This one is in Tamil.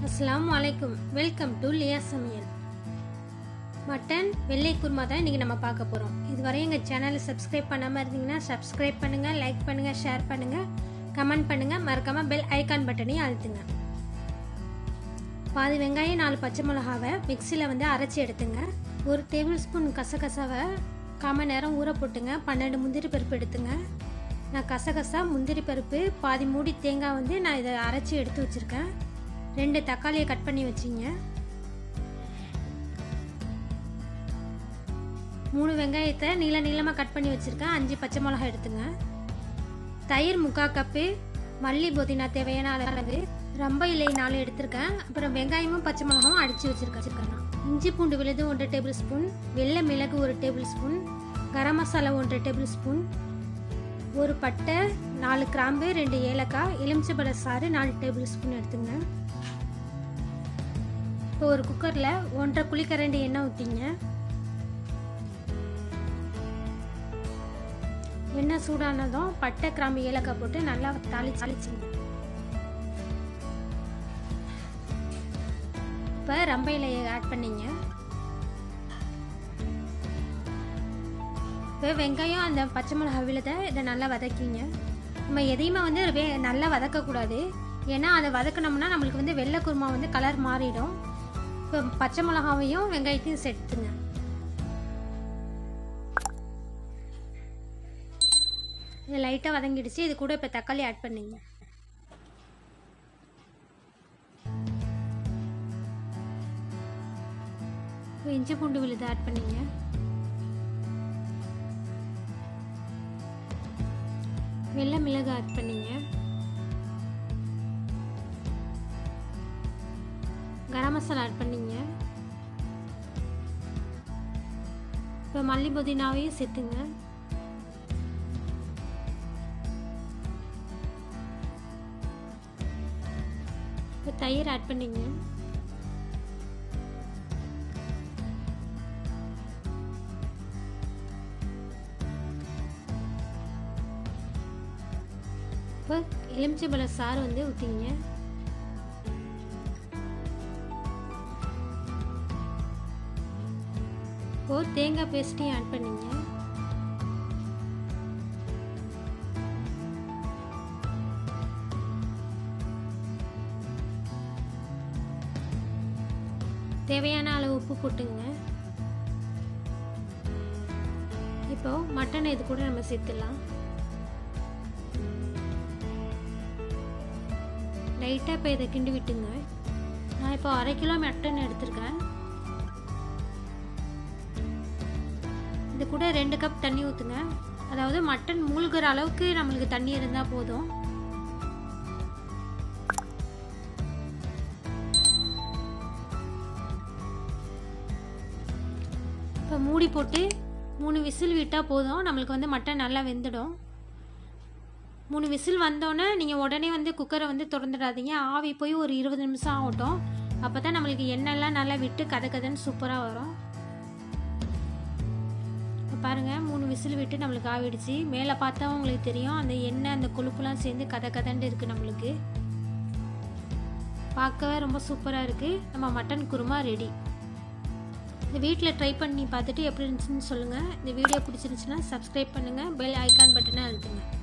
அஸ்ஸலாமு அலைக்கும் வெல்கம் டு லியா சமையல் மட்டன் வெள்ளை குருமா தான் இன்றைக்கி நம்ம பார்க்க போகிறோம் இதுவரை எங்கள் சேனலை சப்ஸ்கிரைப் பண்ணாமல் இருந்தீங்கன்னா சப்ஸ்கிரைப் பண்ணுங்கள் லைக் பண்ணுங்கள் ஷேர் பண்ணுங்கள் கமெண்ட் பண்ணுங்கள் மறக்காமல் பெல் ஐகான் பட்டனையும் அழுத்துங்க பாதி வெங்காயம் நாலு பச்சை மிளகாவை மிக்சியில் வந்து அரைச்சி எடுத்துங்க ஒரு டேபிள் ஸ்பூன் கசகசாவை காம நேரம் ஊற போட்டுங்க பன்னெண்டு முந்திரி பருப்பு எடுத்துங்க நான் கசகசா முந்திரி பருப்பு பாதி மூடி தேங்காய் வந்து நான் இதை அரைச்சி எடுத்து வச்சுருக்கேன் ரெண்டு தக்காளியை கட் பண்ணி வச்சிங்க மூணு வெங்காயத்தை நீள நீளமாக கட் பண்ணி வச்சுருக்கேன் அஞ்சு பச்சை மிளகாய் எடுத்துங்க தயிர் முக்கால் கப்பு மல்லி புதினா தேவையான அளவு ரொம்ப இலை நாலு எடுத்திருக்கேன் அப்புறம் வெங்காயமும் பச்சை மிளகாவும் அடித்து வச்சுருக்கேன் வச்சுருக்கேன் இஞ்சி பூண்டு விழுது ஒன்றரை டேபிள் ஸ்பூன் வெள்ளை மிளகு ஒரு டேபிள் ஸ்பூன் கரம் மசாலா ஒன்றரை டேபிள் ஸ்பூன் ஒரு பட்டை நாலு கிராம்பு ரெண்டு ஏலக்காய் எலுமிச்சைப்பழ சாறு நாலு டேபிள் ஸ்பூன் எடுத்துங்க இப்போ ஒரு குக்கரில் ஒன்றரை குழிக்கரண்டி எண்ணெய் ஊற்றிங்க எண்ணெய் சூடானதும் பட்டை கிராம்பு ஏலக்காய் போட்டு நல்லா தாளி தாளிச்சிங்க இப்போ ரம்ப இலையை ஆட் பண்ணிங்க இப்போ வெங்காயம் அந்த பச்சை மிளகா விழுத இதை நல்லா வதக்கிங்க நம்ம எதையுமே வந்து வே நல்லா வதக்கக்கூடாது ஏன்னா அதை வதக்கினோம்னா நம்மளுக்கு வந்து வெள்ளை குருமா வந்து கலர் மாறிடும் இப்போ பச்சை மிளகாவையும் வெங்காயத்தையும் சேர்த்துங்க இது லைட்டாக வதங்கிடுச்சு இது கூட இப்போ தக்காளி ஆட் பண்ணிங்க இப்போ இஞ்சி பூண்டு விழுது ஆட் பண்ணிங்க வெள்ளை மிளகு ஆட் பண்ணிங்க கரம் மசாலா ஆட் பண்ணிங்க இப்போ மல்லி புதினாவையும் சேர்த்துங்க இப்போ தயிர் ஆட் பண்ணிங்க இப்போ எலுமிச்சைப்பழ சாறு வந்து ஊற்றிங்க இப்போ தேங்காய் பேஸ்ட்டையும் ஆட் பண்ணிங்க தேவையான அளவு உப்பு போட்டுங்க இப்போ மட்டன் இது கூட நம்ம சேர்த்துடலாம் லைட்டாக இப்போ இதை கிண்டி விட்டுங்க நான் இப்போ அரை கிலோ மட்டன் எடுத்திருக்கேன் இது கூட ரெண்டு கப் தண்ணி ஊற்றுங்க அதாவது மட்டன் மூழ்கிற அளவுக்கு நம்மளுக்கு தண்ணி இருந்தால் போதும் இப்போ மூடி போட்டு மூணு விசில் விட்டால் போதும் நம்மளுக்கு வந்து மட்டன் நல்லா வெந்துடும் மூணு விசில் வந்தோடனே நீங்கள் உடனே வந்து குக்கரை வந்து திறந்துடாதீங்க ஆவி போய் ஒரு இருபது நிமிஷம் ஆகட்டும் அப்போ தான் நம்மளுக்கு எண்ணெய்லாம் நல்லா விட்டு கதை கதைன்னு சூப்பராக வரும் பாருங்கள் மூணு விசில் விட்டு நம்மளுக்கு ஆவிடுச்சு மேலே பார்த்தா உங்களுக்கு தெரியும் அந்த எண்ணெய் அந்த கொழுப்புலாம் சேர்ந்து கதை கதண்டு இருக்குது நம்மளுக்கு பார்க்கவே ரொம்ப சூப்பராக இருக்குது நம்ம மட்டன் குருமா ரெடி இந்த வீட்டில் ட்ரை பண்ணி பார்த்துட்டு எப்படி இருந்துச்சுன்னு சொல்லுங்கள் இந்த வீடியோ பிடிச்சிருந்துச்சுன்னா சப்ஸ்கிரைப் பண்ணுங்கள் பெல் ஐக்கான் பட்டனை அழுத்துங்க